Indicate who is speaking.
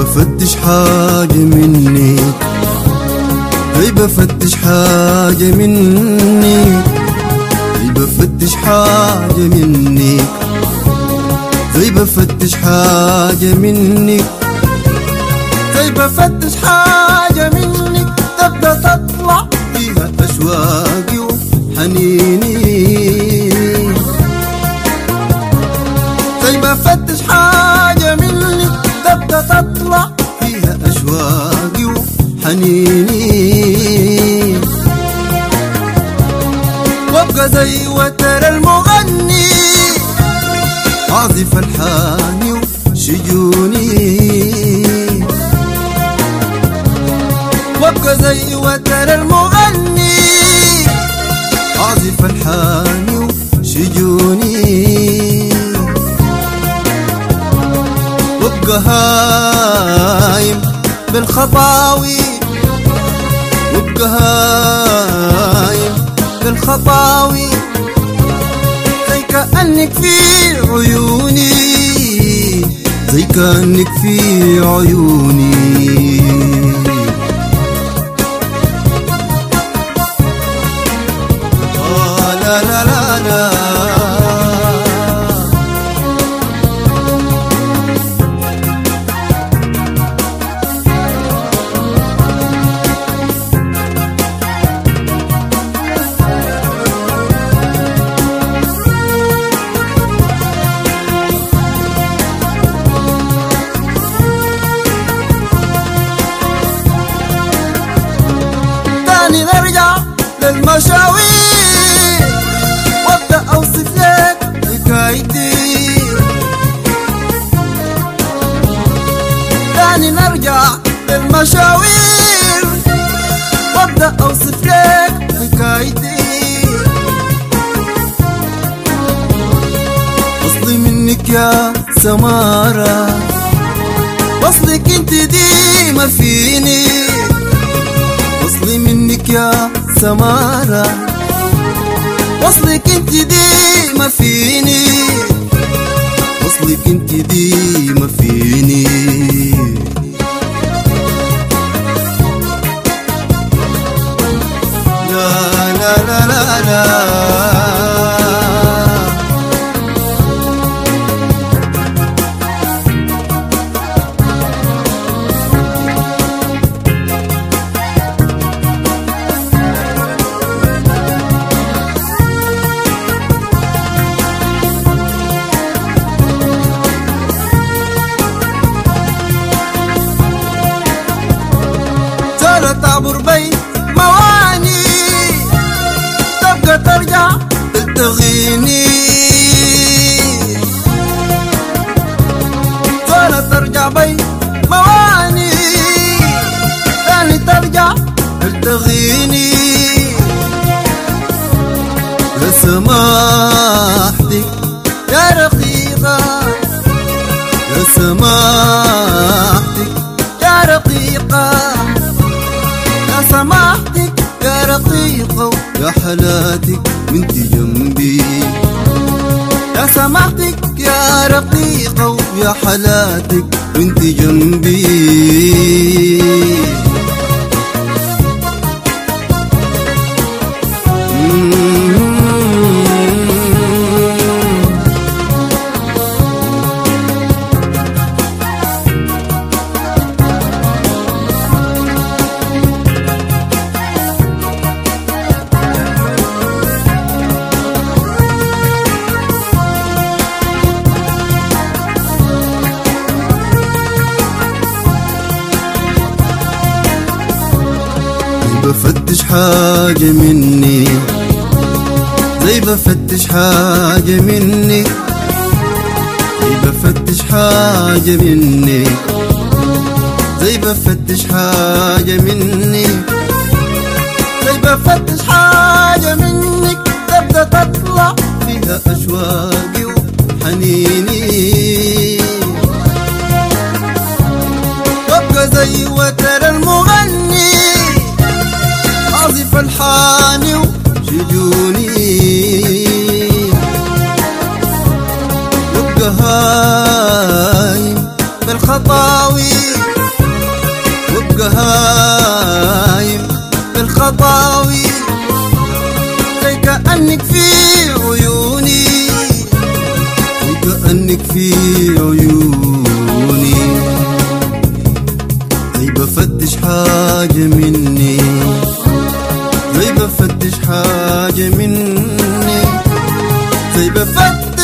Speaker 1: بفتش حاجة مني هي بفتش حاجة مني هي بفتش حاجة مني زي بفتش حاجة مني زي بفتش حاجة مني تبدأ تطلع فيها أشواقي وحنيني زي بفتش حاجة مني تبدأ تطلع فيها أشواقي وحنيني وابقى زي وتر المغني عازف الحاني وشجوني وابقى زي وتر المغني عازف الحاني وشجوني وابقى هايم بالخطاوي وابقى هايم بالخطاوي زي كأنك في عيوني زي كأنك في عيوني آه لا لا لا لا تاني نرجع للمشاوير وابدا اوصف لك حكايتي تاني نرجع للمشاوير وابدا اوصف لك حكايتي اصلي منك يا سماره وصلك انت دي ما فيني وصلي منك يا سمارة وصلك انت دي ما فيني وصلك انت دي ما فيني لا لا لا لا لا ترى تعبر بين مواني تبقى ترجع تلتغيني ترى ترجع بين مواني ثاني ترجع تلتغيني يا سماحتك يا رقيقة يا سماحتك يا رقيقة يا سماحتك يا رقيقة يا حلاتك وانت جنبي يا سماحتك يا رقيقة ويا حلاتك وانت جنبي بفتش حاجة مني زي بفتش حاجة مني زي بفتش حاجة مني زي بفتش حاجة مني زي بفتش حاجة منك تبدأ تطلع فيها أشواقي وحنيني وابقى زي وتر المغني عازف الحاني وشجوني وابقى هايم بالخطاوي عيوني زي بفتش حاجة مني زي بفتش حاجة مني زي بفتش